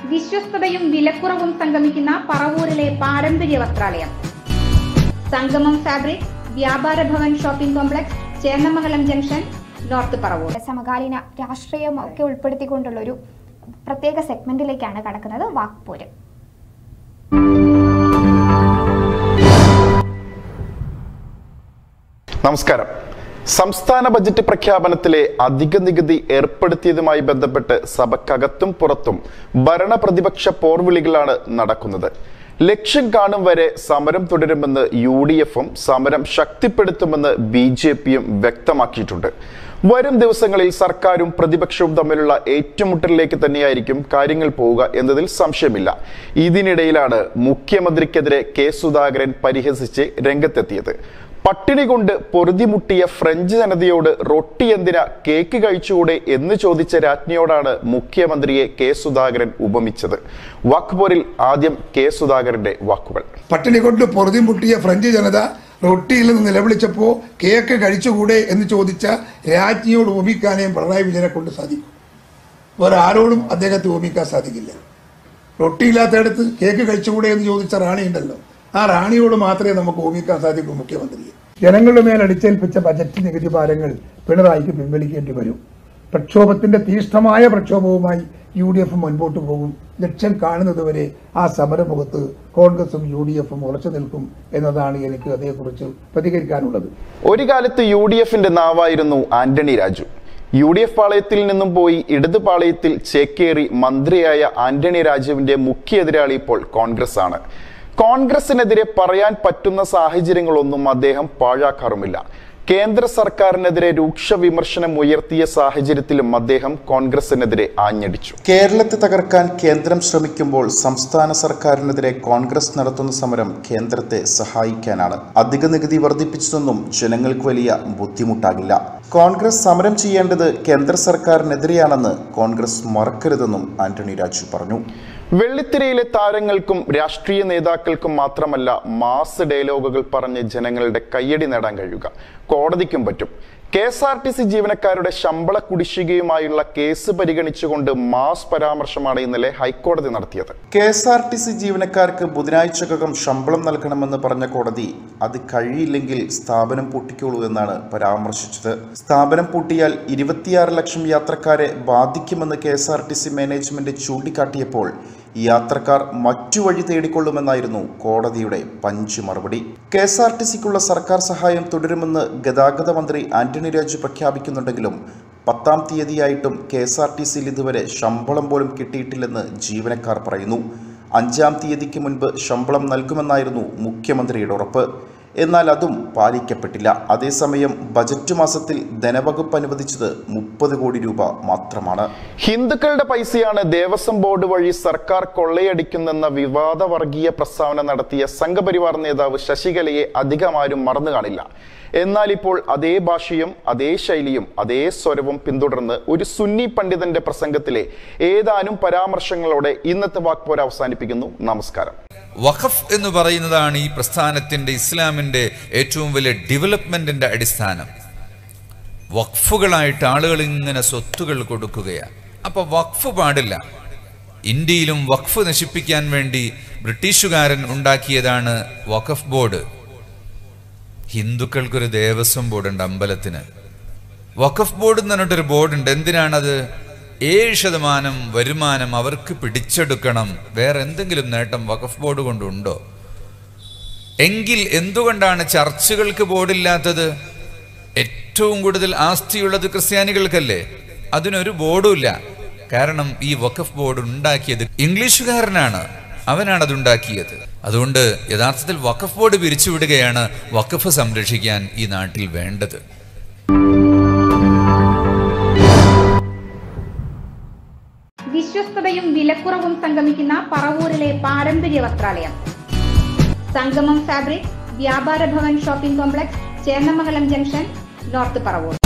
വിശ്വസ്തതയും വിലക്കുറവും സംഗമിക്കുന്ന പറവൂരിലെ പാരമ്പര്യ വസ്ത്രാലയം Sangamam fabric Vyapara Bhavan shopping complex Chennamangalam junction North Paravur സമകാലീന രാഷ്ട്രീയം ഒക്കെ ഉൾപ്പെടുത്തിക്കൊണ്ടുള്ള ഒരു പ്രത്യേക സെഗ്മെന്റിലേക്കാണ് കടക്കുന്നത് വാക്പോര് നമസ്കാരം സംസ്ഥാന ബജറ്റ് പ്രഖ്യാപനത്തിലെ അധിക നികുതി ഏർപ്പെടുത്തിയതുമായി ബന്ധപ്പെട്ട് സഭക്കകത്തും പുറത്തും ഭരണ പ്രതിപക്ഷ പോർവിളികളാണ് നടക്കുന്നത് ലക്ഷ്യം കാണും വരെ സമരം തുടരുമെന്ന് യു ഡി എഫും സമരം ശക്തിപ്പെടുത്തുമെന്ന് ബി ജെ പിയും വ്യക്തമാക്കിയിട്ടുണ്ട് വരും ദിവസങ്ങളിൽ സർക്കാരും പ്രതിപക്ഷവും തമ്മിലുള്ള ഏറ്റുമുട്ടലിലേക്ക് തന്നെയായിരിക്കും കാര്യങ്ങൾ പോവുക എന്നതിൽ സംശയമില്ല ഇതിനിടയിലാണ് മുഖ്യമന്ത്രിക്കെതിരെ കെ സുധാകരൻ പരിഹസിച്ച് രംഗത്തെത്തിയത് പട്ടിണി കൊണ്ട് പൊറുതിമുട്ടിയ ഫ്രഞ്ച് ജനതയോട് റൊട്ടി എന്തിന കേക്ക് കഴിച്ചുകൂടെ എന്ന് ചോദിച്ച രാജ്ഞിയോടാണ് മുഖ്യമന്ത്രിയെ കെ സുധാകരൻ ഉപമിച്ചത് വാക്പോരിൽ ആദ്യം കെ സുധാകരന്റെ വാക്കുകൾ പട്ടിണി കൊണ്ട് പൊറുതിമുട്ടിയ ഫ്രഞ്ച് ജനത റൊട്ടിയിൽ നിന്ന് നിലവിളിച്ചപ്പോ കേക്ക് കഴിച്ചുകൂടെ എന്ന് ചോദിച്ച രാജ്ഞിയോട് ഉപമിക്കാനേ പിണറായി വിജയനെ കൊണ്ട് സാധിക്കും വേറെ ആരോടും അദ്ദേഹത്തെ ഉപമിക്കാൻ സാധിക്കില്ല റൊട്ടിയില്ലാത്തയിടത്ത് കേക്ക് കഴിച്ചുകൂടെ എന്ന് ചോദിച്ച റാണി ഉണ്ടല്ലോ ആ റാണിയോട് മാത്രമേ നമുക്ക് ഉപമിക്കാൻ സാധിക്കൂ മുഖ്യമന്ത്രിയെ ജനങ്ങളുടെ മേൽ അടിച്ചേൽപ്പിച്ച ബജറ്റ് നികുതി ഭാരങ്ങൾ പിണറായിക്ക് പിൻവലിക്കേണ്ടി വരും പ്രക്ഷോഭത്തിന്റെ തീഷ്ണമായ പ്രക്ഷോഭവുമായി യു ഡി എഫ് മുൻപോട്ട് പോകും ലക്ഷ്യം കാണുന്നതുവരെ ആ സമരമുഖത്ത് കോൺഗ്രസും യു ഡി എഫും ഉറച്ചു നിൽക്കും എന്നതാണ് എനിക്ക് അതേക്കുറിച്ച് പ്രതികരിക്കാനുള്ളത് ഒരു കാലത്ത് യു ഡി എഫിന്റെ നാവായിരുന്നു Antony Raju U D F പാളയത്തിൽ നിന്നും പോയി ഇടത് പാളയത്തിൽ ചേക്കേറി മന്ത്രിയായ ആന്റണി രാജുവിന്റെ മുഖ്യ എതിരാളി ഇപ്പോൾ കോൺഗ്രസ് ആണ് കോൺഗ്രസിനെതിരെ പറയാൻ പറ്റുന്ന സാഹചര്യങ്ങളൊന്നും അദ്ദേഹം പാഴാക്കാറുമില്ല കേന്ദ്ര സർക്കാരിനെതിരെ രൂക്ഷ വിമർശനം ഉയർത്തിയ സാഹചര്യത്തിലും അദ്ദേഹം കോൺഗ്രസിനെതിരെ ആഞ്ഞടിച്ചു കേരളത്തെ തകർക്കാൻ കേന്ദ്രം ശ്രമിക്കുമ്പോൾ സംസ്ഥാന സർക്കാരിനെതിരെ കോൺഗ്രസ് നടത്തുന്ന സമരം കേന്ദ്രത്തെ സഹായിക്കാനാണ് അധിക നികുതി വർദ്ധിപ്പിച്ചതൊന്നും ജനങ്ങൾക്ക് വലിയ ബുദ്ധിമുട്ടാകില്ല കോൺഗ്രസ് സമരം ചെയ്യേണ്ടത് കേന്ദ്ര സർക്കാരിനെതിരെയാണെന്ന് കോൺഗ്രസ് മറക്കരുതെന്നും ആന്റണി രാജു പറഞ്ഞു വെള്ളിത്തിരയിലെ താരങ്ങൾക്കും രാഷ്ട്രീയ നേതാക്കൾക്കും മാത്രമല്ല മാസ് ഡയലോഗുകൾ പറഞ്ഞ് ജനങ്ങളുടെ കയ്യടി നേടാൻ കഴിയുക കോടതിക്കും പറ്റും K S R T C ജീവനക്കാരുടെ ശമ്പള കുടിശ്ശികയുമായുള്ള കേസ് പരിഗണിച്ചുകൊണ്ട് മാസ് പരാമർശമാണ് ഇന്നലെ ഹൈക്കോടതി നടത്തിയത് K S R T C ജീവനക്കാർക്ക് ബുധനാഴ്ചക്കകം ശമ്പളം നൽകണമെന്ന് പറഞ്ഞ കോടതി അത് കഴിയില്ലെങ്കിൽ സ്ഥാപനം പൂട്ടിക്കോളൂ എന്നാണ് പരാമർശിച്ചത് സ്ഥാപനം പൂട്ടിയാൽ ഇരുപത്തിയാറ് ലക്ഷം യാത്രക്കാരെ ബാധിക്കുമെന്ന് K S R T C management ചൂണ്ടിക്കാട്ടിയപ്പോൾ യാത്രക്കാർ മറ്റു വഴി തേടിക്കൊള്ളുമെന്നായിരുന്നു കോടതിയുടെ പഞ്ച് മറുപടി കെ എസ് ആർ ടി സിക്കുള്ള സർക്കാർ സഹായം തുടരുമെന്ന് ഗതാഗത മന്ത്രി ആന്റണി രാജു പ്രഖ്യാപിക്കുന്നുണ്ടെങ്കിലും പത്താം തീയതിയായിട്ടും കെ എസ് ആർ ടി സിയിൽ ഇതുവരെ ശമ്പളം പോലും കിട്ടിയിട്ടില്ലെന്ന് ജീവനക്കാർ പറയുന്നു അഞ്ചാം തീയതിക്ക് മുൻപ് ശമ്പളം നൽകുമെന്നായിരുന്നു മുഖ്യമന്ത്രിയുടെ ഉറപ്പ് എന്നാൽ അതും പാലിക്കപ്പെട്ടില്ല അതേസമയം ബജറ്റ് മാസത്തിൽ ധനവകുപ്പ് അനുവദിച്ചത് മുപ്പത് കോടി രൂപ മാത്രമാണ് ഹിന്ദുക്കളുടെ പൈസയാണ് ദേവസ്വം ബോർഡ് വഴി സർക്കാർ കൊള്ളയടിക്കുന്നെന്ന വിവാദ വർഗീയ പ്രസ്താവന നടത്തിയ സംഘപരിവാർ നേതാവ് ശശികലയെ അധികമാരും മറന്നു കാണില്ല എന്നാൽ ഇപ്പോൾ അതേ ഭാഷയും അതേ ശൈലിയും അതേ സ്വരവും പിന്തുടർന്ന് ഒരു സുന്നി പണ്ഡിതന്റെ പ്രസംഗത്തിലെ ഏതാനും പരാമർശങ്ങളോടെ ഇന്നത്തെ വാക്പോര അവസാനിപ്പിക്കുന്നു നമസ്കാരം വഖഫ് എന്ന് പറയുന്നതാണ് ഈ പ്രസ്ഥാനത്തിന്റെ ഇസ്ലാമിന്റെ ഏറ്റവും വലിയ ഡെവലപ്മെന്റിന്റെ അടിസ്ഥാനം വഖഫുകളായിട്ട് ആളുകൾ ഇങ്ങനെ സ്വത്തുകൾ കൊടുക്കുകയാണ് അപ്പൊ വഖഫ് പാടില്ല ഇന്ത്യയിലും വഖഫ് നശിപ്പിക്കാൻ വേണ്ടി ബ്രിട്ടീഷുകാരൻ ഉണ്ടാക്കിയതാണ് വഖഫ് ബോർഡ് ഹിന്ദുക്കൾക്കൊരു ദേവസ്വം ബോർഡുണ്ട് അമ്പലത്തിന് വഖഫ് ബോർഡ് എന്ന് പറഞ്ഞിട്ടൊരു ബോർഡുണ്ട് എന്തിനാണത് ഏഴ് ശതമാനം വരുമാനം അവർക്ക് പിടിച്ചെടുക്കണം വേറെ എന്തെങ്കിലും നേട്ടം വഖഫ് ബോർഡ് കൊണ്ടുണ്ടോ എങ്കിൽ എന്തുകൊണ്ടാണ് ചർച്ചുകൾക്ക് ബോർഡില്ലാത്തത് ഏറ്റവും കൂടുതൽ ആസ്തിയുള്ളത് ക്രിസ്ത്യാനികൾക്കല്ലേ അതിനൊരു ബോർഡുമില്ല കാരണം ഈ വഖഫ് ബോർഡ് ഉണ്ടാക്കിയത് ഇംഗ്ലീഷുകാരനാണ് അവനാണ് അത് ഉണ്ടാക്കിയത് അതുകൊണ്ട് യഥാർത്ഥത്തിൽ വഖഫ് ബോർഡ് പിരിച്ചുവിടുകയാണ് വഖഫ് സംരക്ഷിക്കാൻ ഈ നാട്ടിൽ വേണ്ടത് വിശ്വസ്തതയും വിലക്കുറവും സംഗമിക്കുന്ന പറവൂരിലെ പാരമ്പര്യ വസ്ത്രാലയം Sangamam fabric Vyapara Bhavan shopping complex Chennamangalam junction North Paravur